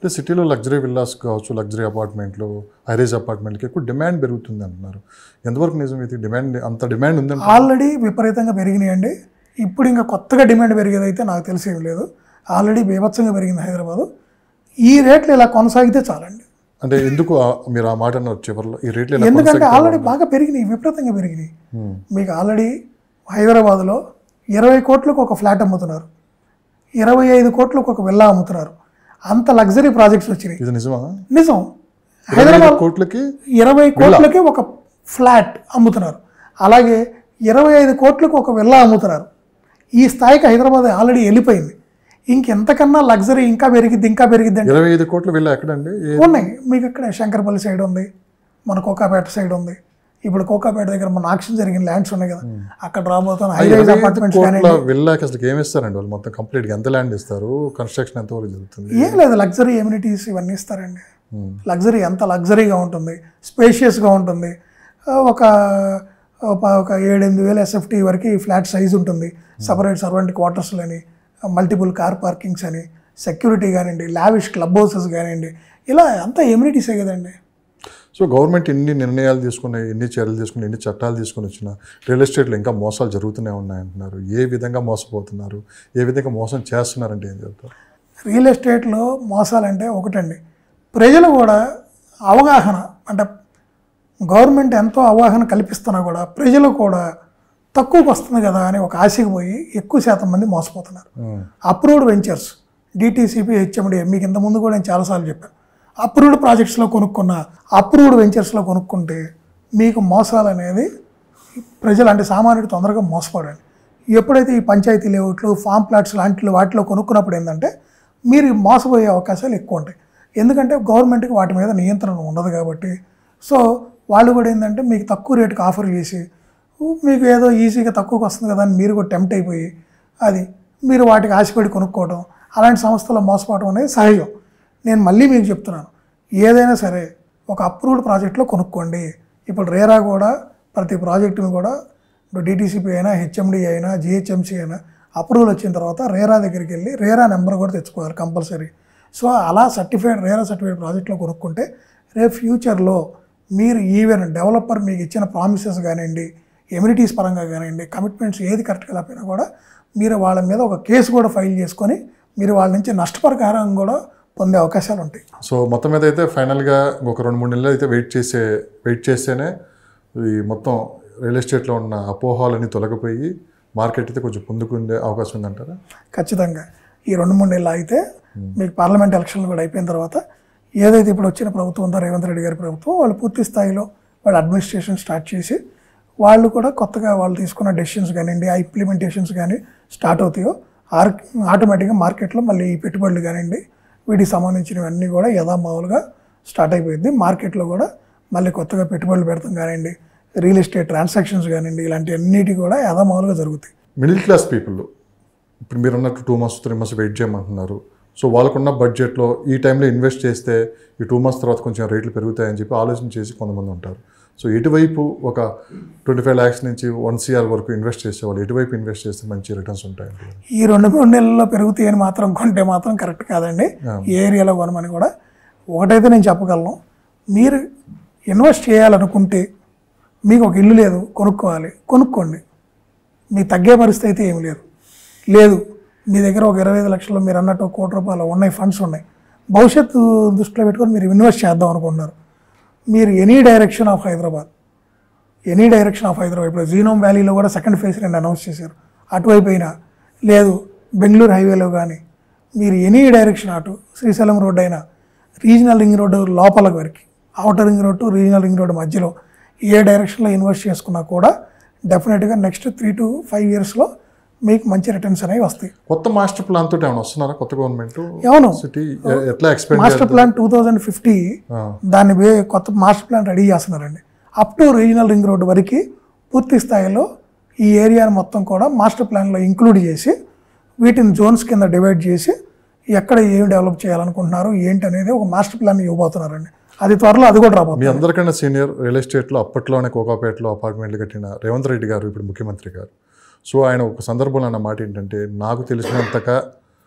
అంటే సిటీలో luxury villas కావచ్చు లగ్జరీ అపార్ట్మెంట్లు హైరేజ్ అపార్ట్మెంట్కి ఎక్కువ డిమాండ్ పెరుగుతుంది అంటున్నారు ఎంతవరకు నిజం ఇది డిమాండ్ అంత డిమాండ్ ఉందంటే ఆల్రెడీ విపరీతంగా పెరిగినాయండి ఇప్పుడు ఇంకా కొత్తగా డిమాండ్ పెరిగేది అయితే నాకు తెలిసి ఏం లేదు ఆల్రెడీ బీభత్సంగా పెరిగింది హైదరాబాదు ఈ రేట్లు ఇలా కొనసాగితే చాలండి అంటే ఎందుకు ఆ- మీరు ఆ మాట అన్నారు చివరిలో ఈ రేట్లు ఎలా ఎందుకంటే కొనసాగుతాయి? ఆల్రెడీ బాగా పెరిగినాయి విపరీతంగా పెరిగినాయి Hmm. మీకు ఆల్రెడీ హైదరాబాద్లో ఇరవై కోట్లకు ఒక ఫ్లాట్ అమ్ముతున్నారు ఇరవై ఐదు కోట్లకు ఒక విల్లా అమ్ముతున్నారు అంత లగ్జరీ ప్రాజెక్ట్స్ వచ్చినాయి ఇది నిజమా నిజం ఇరవై ఐదు హైదరాబాద్ కోట్లకి ఇరవై కోట్లకి ఒక ఫ్లాట్ అమ్ముతున్నారు అలాగే ఇరవై ఐదు కోట్లకు ఒక విల్లా అమ్ముతున్నారు ఈ స్థాయికి హైదరాబాద్ ఆల్రెడీ వెళ్ళిపోయింది ఇంకెంతకన్నా లగ్జరీ ఇంకా పెరిగిద్ది ఇంకా పెరిగిద్ది అంటే ఇరవై ఐదు కోట్ల వెళ్ళి ఎక్కడండి ఏ- ఉన్నాయి మీకు ఇక్కడ శంకరపల్లి సైడ్ ఉంది మన కోకాపేట సైడ్ ఉంది ఇప్పుడు కోకాపేట దగ్గర మన ఆక్షన్ జరిగిన ల్యాండ్స్ ఉన్నాయి కదా అక్కడ రాబోతున్న హై రైజ్ ఇరవై ఐదు అపార్ట్మెంట్స్ కానీ కోట్ల వెళ్ళాక అసలు ఏమి ఇస్తారండి వాళ్ళు మొత్తం కంప్లీట్గా ఎంత ల్యాండ్ ఇస్తారు కన్స్ట్రక్షన్ ఎంతవరకు జరుగుతుంది ఏం లేదు లగ్జరీ ఎమ్యూనిటీస్ ఇవన్నీ ఇస్తారండి Hmm. లగ్జరీ ఎంత లగ్జరీగా ఉంటుంది స్పేషియస్గా ఉంటుంది ఆ, ఒక ఒక- ఒక ఏడెనిమిది వేల ఎస్ఎఫ్టీ వరకు ఫ్లాట్ సైజ్ ఉంటుంది సపరేట్ సర్వెంట్ క్వార్టర్స్లని మల్టిపుల్ కార్ పార్కింగ్స్ అని సెక్యూరిటీ కానివ్వండి లావిష్ క్లబ్ హౌసెస్ కానివ్వండి ఇలా అంతా ఎమ్యూనిటీసే కదండి సో గవర్నమెంట్ ఎన్ని నిర్ణయాలు తీసుకుని ఎన్ని చర్యలు తీసుకుని ఎన్ని చట్టాలు తీసుకుని వచ్చినా రియల్ ఎస్టేట్లో ఇంకా మోసాలు జరుగుతూనే ఉన్నాయంటున్నారు ఏ విధంగా మోసపోతున్నారు ఏ విధంగా మోసం చేస్తున్నారంటే ఏం చెప్తారు రియల్ ఎస్టేట్లో మోసాలంటే ఒకటండి ప్రజలు కూడా అవగాహన అంటే గవర్నమెంట్ ఎంతో అవగాహన కల్పిస్తున్నా కూడా ప్రజలు కూడా తక్కువకు వస్తుంది కదా అని ఒక ఆశకి పోయి ఎక్కువ శాతం మంది మోసపోతున్నారు అప్రూవ్డ్ వెంచర్స్ డిటీసీపీ హెచ్ఎండి మీకు ఇంతకుముందు కూడా నేను చాలాసార్లు చెప్పాను అప్రూవ్డ్ ప్రాజెక్ట్స్లో కొనుక్కున్న అప్రూవ్డ్ వెంచర్స్లో కొనుక్కుంటే మీకు మోసాలు అనేది ప్రజలు అంటే సామాన్యుడు తొందరగా మోసపడండి ఎప్పుడైతే ఈ పంచాయతీ లేఅవుట్లు ఫామ్ ప్లాట్స్ లాంటి వాటిలో కొనుక్కున్నప్పుడు ఏంటంటే మీరు మోసపోయే అవకాశాలు ఎక్కువ ఉంటాయి ఎందుకంటే గవర్నమెంట్కి వాటి మీద నియంత్రణ ఉండదు కాబట్టి సో వాళ్ళు కూడా ఏంటంటే మీకు తక్కువ రేటుకి ఆఫర్ చేసి మీకు ఏదో ఈజీగా తక్కువకి వస్తుంది కదా అని మీరు కూడా టెంప్ట్ అయిపోయి అది మీరు వాటికి ఆశపడి కొనుక్కోవడం అలాంటి సంస్థలో మోసపోవడం అనేది సహజం నేను మళ్ళీ మీకు చెప్తున్నాను ఏదైనా సరే ఒక అప్రూవ్డ్ ప్రాజెక్ట్లో కొనుక్కోండి ఇప్పుడు రేరా కూడా ప్రతి ప్రాజెక్టును కూడా ఇప్పుడు డిటీసీపీ అయినా హెచ్ఎండి అయినా జిహెచ్ఎంసీ అయినా అప్రూవల్ వచ్చిన తర్వాత రేరా దగ్గరికి వెళ్ళి రేరా నెంబర్ కూడా తెచ్చుకోవాలి కంపల్సరీ సో అలా సర్టిఫైడ్ రేరా సర్టిఫైడ్ ప్రాజెక్ట్లో కొనుక్కుంటే రేపు ఫ్యూచర్లో మీరు ఈవెన్ డెవలపర్ మీకు ఇచ్చిన ప్రామిసెస్ కానివ్వండి ఎమ్యూనిటీస్ పరంగా కానివ్వండి కమిట్మెంట్స్ ఏది కరెక్ట్గా లేకపోయినా కూడా మీరు వాళ్ళ మీద ఒక కేసు కూడా ఫైల్ చేసుకొని మీరు వాళ్ళ నుంచి నష్టపరిహారం కూడా పొందే అవకాశాలు ఉంటాయి సో మొత్తం మీద అయితే ఫైనల్గా ఒక రెండు మూడు నెలలు అయితే వెయిట్ చేసే వెయిట్ చేస్తేనే ఈ మొత్తం రియల్ ఎస్టేట్లో ఉన్న అపోహాలన్నీ తొలగిపోయి మార్కెట్ అయితే కొంచెం ముందుకుండే అవకాశం ఉందంటారా ఖచ్చితంగా ఈ రెండు మూడు నెలలు అయితే మీకు పార్లమెంట్ ఎలక్షన్లు కూడా అయిపోయిన తర్వాత ఏదైతే ఇప్పుడు వచ్చిన ప్రభుత్వం ఉందో రేవంత్ రెడ్డి గారి ప్రభుత్వం వాళ్ళు పూర్తి స్థాయిలో వాళ్ళ అడ్మినిస్ట్రేషన్ స్టార్ట్ చేసి వాళ్ళు కూడా కొత్తగా వాళ్ళు తీసుకున్న డెసిషన్స్ కానివ్వండి ఆ ఇంప్లిమెంటేషన్స్ కానీ స్టార్ట్ అవుతాయో ఆర్ ఆటోమేటిక్గా మార్కెట్లో మళ్ళీ ఈ పెట్టుబడులు కానివ్వండి వీటికి సంబంధించినవన్నీ కూడా యథామావులుగా స్టార్ట్ అయిపోయింది మార్కెట్లో కూడా మళ్ళీ కొత్తగా పెట్టుబడులు పెడతాం కానివ్వండి రియల్ ఎస్టేట్ ట్రాన్సాక్షన్స్ కానివ్వండి ఇలాంటి అన్నిటి కూడా యథామావులుగా జరుగుతాయి మిడిల్ క్లాస్ పీపుల్ ఇప్పుడు మీరు అన్నట్టు two months three months wait చేయమంటున్నారు సో వాళ్ళకున్న బడ్జెట్లో ఈ టైంలో ఇన్వెస్ట్ చేస్తే ఈ టూ మంత్స్ తర్వాత కొంచెం రేట్లు పెరుగుతాయని చెప్పి ఆలోచన చేసి కొంతమంది ఉంటారు సో ఎటువైపు ఒక ట్వంటీ ఫైవ్ ల్యాక్స్ నుంచి వన్ సిఆర్ వరకు ఇన్వెస్ట్ చేసేవాళ్ళు ఎటువైపు ఇన్వెస్ట్ చేస్తే మంచి రిటర్న్స్ ఉంటాయండి ఈ రెండు మూడు నెలల్లో పెరుగుతాయి అని మాత్రం కొంటే మాత్రం కరెక్ట్ కాదండి ఏ ఏరియాలో కొనమని కూడా ఒకటైతే నేను చెప్పగలను మీరు ఇన్వెస్ట్ చేయాలనుకుంటే మీకు ఒక ఇల్లు లేదు కొనుక్కోవాలి కొనుక్కోండి మీకు తగ్గే పరిస్థితి అయితే ఏమి లేదు లేదు మీ దగ్గర ఒక ఇరవై ఐదు లక్షలు మీరు అన్నట్టు ఒక కోటి రూపాయలు ఉన్నాయి ఫండ్స్ ఉన్నాయి భవిష్యత్తు దృష్టిలో పెట్టుకొని మీరు ఇన్వెస్ట్ చేద్దాం అనుకుంటున్నారు మీరు any direction of Hyderabad any direction of Hyderabad ఇప్పుడు జీనోమ్ వ్యాలీలో కూడా సెకండ్ ఫేజ్ రెండు అనౌన్స్ చేశారు అటువైపు అయినా లేదు బెంగళూరు హైవేలో కానీ మీరు ఎనీ డైరెక్షన్ అటు శ్రీశైలం రోడ్ అయినా రీజనల్ రింగ్ రోడ్డు లోపల వరకు outer ring road to regional ring road మధ్యలో ఏ డైరెక్షన్లో ఇన్వెస్ట్ చేసుకున్నా కూడా డెఫినెట్గా నెక్స్ట్ త్రీ టు ఫైవ్ ఇయర్స్లో మీకు మంచి రిటర్న్స్ అనేవి వస్తాయి కొత్త మాస్టర్ ప్లాన్ తోటి ఏమైనా వస్తున్నారా కొత్త గవర్నమెంట్ అవును సిటీ ఎట్లా expect master plan two thousand fifty దాన్ని వే కొత్త మాస్టర్ ప్లాన్ రెడీ చేస్తున్నారండి up to regional ring road వరకు పూర్తి స్థాయిలో ఈ ఏరియాని మొత్తం కూడా మాస్టర్ ప్లాన్లో ఇంక్లూడ్ చేసి వీటిని జోన్స్ కింద డివైడ్ చేసి ఎక్కడ ఏం డెవలప్ చేయాలనుకుంటున్నారు ఏంటి అనేది ఒక మాస్టర్ ప్లాన్ ఇవ్వబోతున్నారండి అది త్వరలో అది కూడా రాబోతుంది మీ అందరికన్నా సీనియర్ రియల్ ఎస్టేట్లో అప్పట్లోనే కోకాపేటలో అపార్ట్మెంట్లు కట్టిన రేవంత్ రెడ్డి గారు ఇప్పుడు ముఖ్యమంత్రి గారు సో ఆయన ఒక సందర్భంలో అన్న మాట ఏంటంటే నాకు తెలిసినంతగా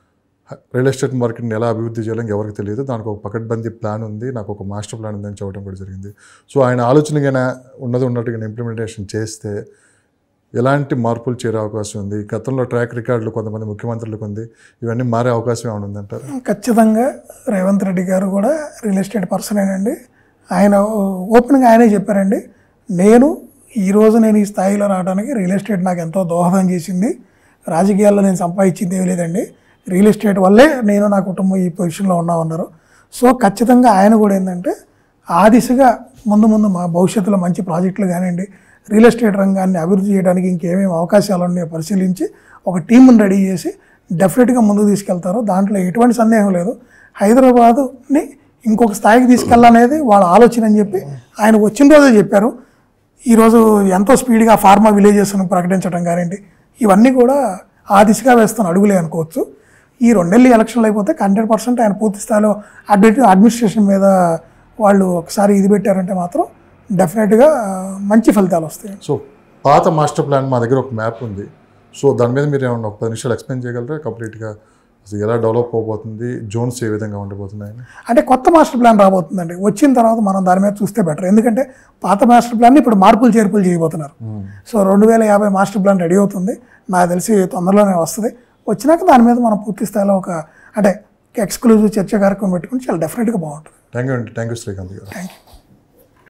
రియల్ ఎస్టేట్ మార్కెట్ని ఎలా అభివృద్ధి చేయాలని ఎవరికి తెలియదు దానికి ఒక పకడ్బందీ ప్లాన్ ఉంది నాకు ఒక మాస్టర్ ప్లాన్ ఉందని చెప్పడం కూడా జరిగింది సో ఆయన ఆలోచనగా ఉన్నది ఉన్నట్టుగా ఇంప్లిమెంటేషన్ చేస్తే ఎలాంటి మార్పులు చేరే అవకాశం ఉంది గతంలో ట్రాక్ రికార్డులు కొంతమంది ముఖ్యమంత్రులకు ఉంది ఇవన్నీ మారే అవకాశం ఏమైనా ఉందంటారు ఖచ్చితంగా రేవంత్ రెడ్డి గారు కూడా రియల్ ఎస్టేట్ పర్సనేనండి ఆయన ఓపెన్గా ఆయనే చెప్పారండి నేను ఈరోజు నేను ఈ స్థాయిలో రావడానికి రియల్ ఎస్టేట్ నాకు ఎంతో దోహదం చేసింది రాజకీయాల్లో నేను సంపాదించింది ఏమీ లేదండి రియల్ ఎస్టేట్ వల్లే నేను నా కుటుంబం ఈ పొజిషన్లో ఉన్నామన్నారు సో ఖచ్చితంగా ఆయన కూడా ఏంటంటే ఆ దిశగా ముందు ముందు మా భవిష్యత్తులో మంచి ప్రాజెక్టులు కానివ్వండి రియల్ ఎస్టేట్ రంగాన్ని అభివృద్ధి చేయడానికి ఇంకేమేమి అవకాశాలు ఉన్నాయో పరిశీలించి ఒక టీంని రెడీ చేసి డెఫినెట్గా ముందుకు తీసుకెళ్తారు దాంట్లో ఎటువంటి సందేహం లేదు హైదరాబాదుని ఇంకొక స్థాయికి తీసుకెళ్ళాలనేది వాళ్ళ ఆలోచన అని చెప్పి ఆయన వచ్చిన రోజే చెప్పారు ఈరోజు ఎంతో స్పీడ్గా ఫార్మా విలేజెస్ను ప్రకటించడం కానివ్వండి ఇవన్నీ కూడా ఆ దిశగా వేస్తున్న అడుగులే అనుకోవచ్చు ఈ రెండేళ్ళు ఎలక్షన్లు అయిపోతే హండ్రెడ్ పర్సెంట్ ఆయన పూర్తి స్థాయిలో అడ్మి అడ్మినిస్ట్రేషన్ మీద వాళ్ళు ఒకసారి ఇది పెట్టారంటే మాత్రం డెఫినెట్గా మంచి ఫలితాలు వస్తాయి సో పాత మాస్టర్ ప్లాన్ మా దగ్గర ఒక మ్యాప్ ఉంది సో దాని మీద మీరు ఏమన్నా ఒక పది నిమిషాలు ఎక్స్ప్లెయిన్ చేయగలరా కంప్లీట్గా అసలు ఎలా డెవలప్ అవబోతుంది జోన్స్ ఏ విధంగా ఉండబోతున్నాయని అంటే కొత్త మాస్టర్ ప్లాన్ రాబోతుందండి వచ్చిన తర్వాత మనం దాని మీద చూస్తే బెటర్ ఎందుకంటే పాత మాస్టర్ ప్లాన్ ఇప్పుడు మార్పులు చేర్పులు చేయబోతున్నారు సో రెండు వేల యాభై మాస్టర్ ప్లాన్ రెడీ అవుతుంది నాకు తెలిసి తొందరలోనే వస్తుంది వచ్చినాక దాని మీద మనం పూర్తి స్థాయిలో ఒక అంటే ఎక్స్క్లూజివ్ చర్చ కార్యక్రమం పెట్టుకుని చాలా డెఫినెట్గా బాగుంటుంది థ్యాంక్ యూ అండి thank you Srikanth garu thank you